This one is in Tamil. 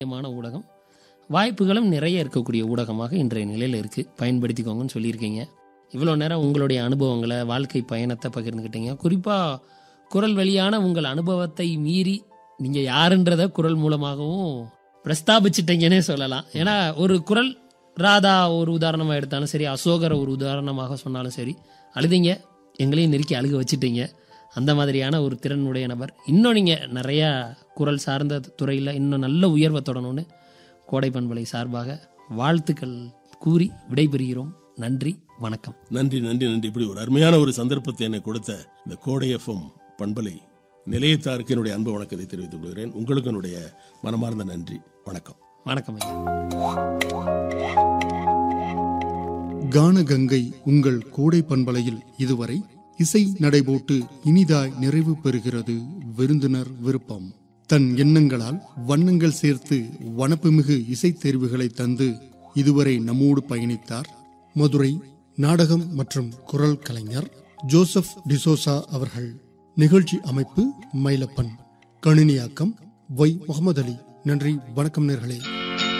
முக்கியமான ஊடகம் வாய்ப்புகளும் நிறைய இருக்கக்கூடிய ஊடகமாக இன்றைய நிலையில் இருக்குது பயன்படுத்திக்கோங்கன்னு சொல்லியிருக்கீங்க இவ்வளோ நேரம் உங்களுடைய அனுபவங்களை வாழ்க்கை பயணத்தை பகிர்ந்துக்கிட்டீங்க குறிப்பாக குரல் வழியான உங்கள் அனுபவத்தை மீறி நீங்கள் யாருன்றத குரல் மூலமாகவும் பிரஸ்தாபிச்சிட்டீங்கன்னே சொல்லலாம் ஏன்னா ஒரு குரல் ராதா ஒரு உதாரணமாக எடுத்தாலும் சரி அசோகரை ஒரு உதாரணமாக சொன்னாலும் சரி அழுதிங்க எங்களையும் நெருக்கி அழுக வச்சிட்டீங்க அந்த மாதிரியான ஒரு திறனுடைய நபர் இன்னும் நீங்கள் நிறையா குரல் சார்ந்த துறையில் இன்னும் நல்ல உயர்வை தொடணும்னு கோடை பண்பலை சார்பாக வாழ்த்துக்கள் கூறி விடைபெறுகிறோம் நன்றி வணக்கம் நன்றி நன்றி நன்றி இப்படி ஒரு அருமையான ஒரு சந்தர்ப்பத்தை எனக்கு கொடுத்த இந்த கோடை எஃப்எம் பண்பலை நிலையத்தாருக்கு என்னுடைய அன்பு வணக்கத்தை தெரிவித்துக் கொள்கிறேன் உங்களுக்கு என்னுடைய மனமார்ந்த நன்றி வணக்கம் வணக்கம் ஐயா கானகங்கை உங்கள் கோடை பண்பலையில் இதுவரை இசை நடைபோட்டு இனிதாய் நிறைவு பெறுகிறது விருந்தினர் விருப்பம் தன் எண்ணங்களால் வண்ணங்கள் சேர்த்து வனப்புமிகு இசைத் தேர்வுகளை தந்து இதுவரை நம்மோடு பயணித்தார் மதுரை நாடகம் மற்றும் குரல் கலைஞர் ஜோசப் டிசோசா அவர்கள் நிகழ்ச்சி அமைப்பு மயிலப்பன் கணினியாக்கம் வை முகமது அலி நன்றி வணக்கம் நேர்களே